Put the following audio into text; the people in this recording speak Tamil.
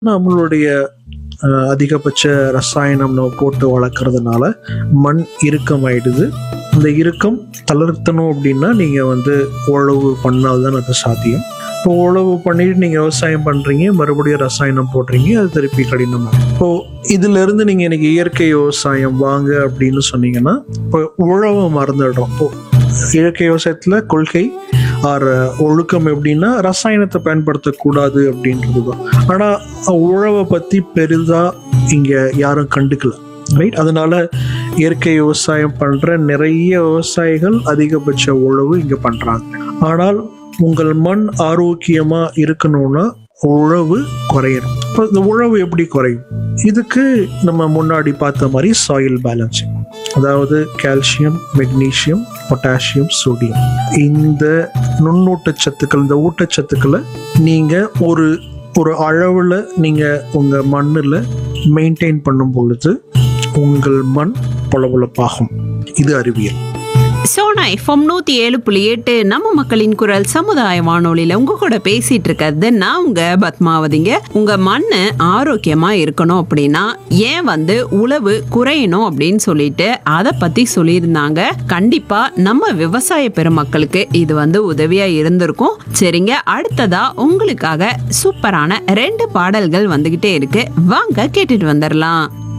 நம்மளுடைய அஹ், அதிகபட்ச ரசாயனம் நம்ம போட்டு வளர்க்குறதுனால மண் இறுக்கமாயிடுது இந்த இறுக்கம் தளர்த்தணும் அப்படின்னா நீங்கள் வந்து உழவு பண்ணால்தான் அது சாத்தியம் இப்போ உழவு பண்ணிட்டு நீங்கள் விவசாயம் பண்ணுறீங்க மறுபடியும் ரசாயனம் போடுறீங்க அது திருப்பி கடினமாக இப்போ இதுல இருந்து நீங்கள் இன்னைக்கு இயற்கை விவசாயம் வாங்க அப்படின்னு சொன்னீங்கன்னா இப்போ உழவை மறந்துடுறோம் இப்போ இயற்கை விவசாயத்தில் கொள்கை ஆர் ஒழுக்கம் எப்படின்னா ரசாயனத்தை பயன்படுத்தக்கூடாது அப்படின்றது தான் ஆனால் உழவை பற்றி பெரிதாக இங்கே யாரும் கண்டுக்கல ரைட் அதனால இயற்கை விவசாயம் பண்ணுற நிறைய விவசாயிகள் அதிகபட்ச உழவு இங்கே பண்ணுறாங்க ஆனால் உங்கள் மண் ஆரோக்கியமாக இருக்கணும்னா உழவு குறையணும் இப்போ இந்த உழவு எப்படி குறையும் இதுக்கு நம்ம முன்னாடி பார்த்த மாதிரி சாயில் பேலன்சிங் அதாவது கால்சியம் மெக்னீசியம் பொட்டாசியம் சோடியம் இந்த நுண்ணூட்டச்சத்துக்கள் இந்த ஊட்டச்சத்துக்களை நீங்கள் ஒரு ஒரு அளவில் நீங்கள் உங்கள் மண்ணில் மெயின்டைன் பண்ணும் பொழுது உங்கள் மண் பளபளப்பாகும் இது அறிவியல் சோனா எஃப்எம் நூத்தி ஏழு புள்ளி எட்டு நம்ம மக்களின் குரல் சமுதாய வானொலியில உங்க கூட பேசிட்டு இருக்கிறது நான் உங்க பத்மாவதிங்க உங்க மண்ணு ஆரோக்கியமா இருக்கணும் அப்படின்னா ஏன் வந்து உழவு குறையணும் அப்படின்னு சொல்லிட்டு அதை பத்தி சொல்லியிருந்தாங்க கண்டிப்பா நம்ம விவசாய பெருமக்களுக்கு இது வந்து உதவியா இருந்திருக்கும் சரிங்க அடுத்ததா உங்களுக்காக சூப்பரான ரெண்டு பாடல்கள் வந்துகிட்டே இருக்கு வாங்க கேட்டுட்டு வந்துடலாம்